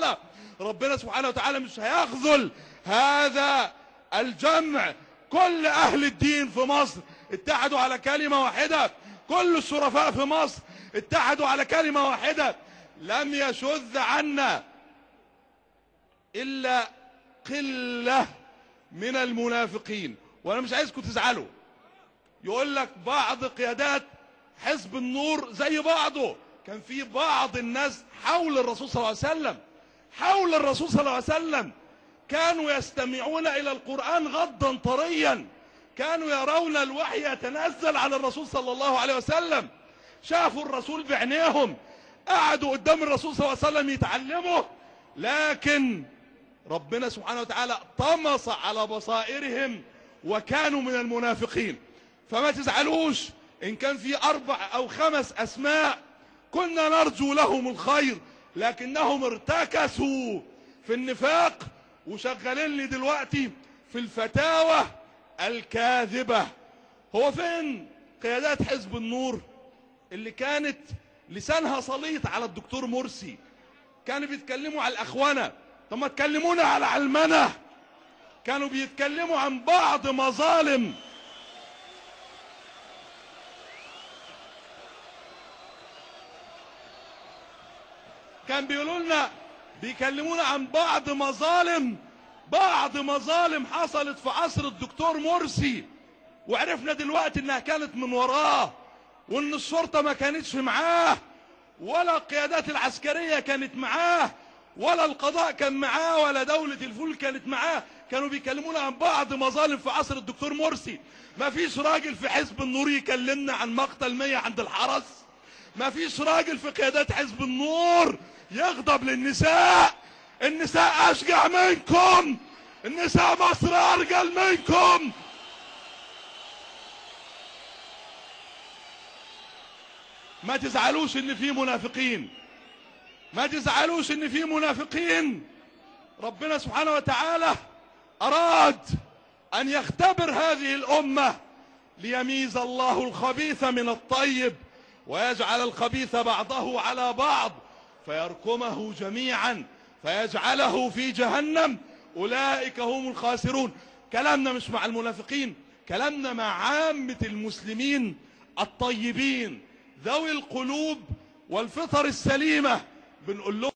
وتعالى ربنا سبحانه وتعالى مش هيخذل هذا الجمع كل اهل الدين في مصر اتحدوا على كلمة واحدة كل الشرفاء في مصر اتحدوا على كلمة واحدة لم يشذ عنا الا قلة من المنافقين وانا مش عايزكم تزعلوا يقول لك بعض قيادات حزب النور زي بعضه كان في بعض الناس حول الرسول صلى الله عليه وسلم حول الرسول صلى الله عليه وسلم كانوا يستمعون الى القرآن غضا طريا كانوا يرون الوحي يتنزل على الرسول صلى الله عليه وسلم شافوا الرسول بعينيهم قعدوا قدام الرسول صلى الله عليه وسلم يتعلموا لكن ربنا سبحانه وتعالى طمس على بصائرهم وكانوا من المنافقين فما تزعلوش ان كان في اربع او خمس اسماء كنا نرجو لهم الخير لكنهم ارتكسوا في النفاق وشغالين لي دلوقتي في الفتاوى الكاذبة هو فين قيادات حزب النور اللي كانت لسانها سليط على الدكتور مرسي كانوا بيتكلموا على الاخوانة طب ما تكلمونا على علمنة كانوا بيتكلموا عن بعض مظالم كان بيقولوا لنا بيكلمونا عن بعض مظالم بعض مظالم حصلت في عصر الدكتور مرسي وعرفنا دلوقتي انها كانت من وراه وان الشرطة ما كانتش معاه ولا القيادات العسكرية كانت معاه ولا القضاء كان معاه ولا دولة الفول كانت معاه كانوا بيكلمونا عن بعض مظالم في عصر الدكتور مرسي ما فيش راجل في حزب النور يكلمنا عن مقتل مية عند الحرس ما فيش راجل في قيادات حزب النور يغضب للنساء النساء اشجع منكم النساء مصر ارجل منكم ما تزعلوش ان في منافقين ما تزعلوش ان في منافقين ربنا سبحانه وتعالى اراد ان يختبر هذه الامة ليميز الله الخبيث من الطيب ويجعل الخبيث بعضه على بعض فيركمه جميعا فيجعله في جهنم اولئك هم الخاسرون كلامنا مش مع المنافقين كلامنا مع عامة المسلمين الطيبين ذوي القلوب والفطر السليمة بنقول لهم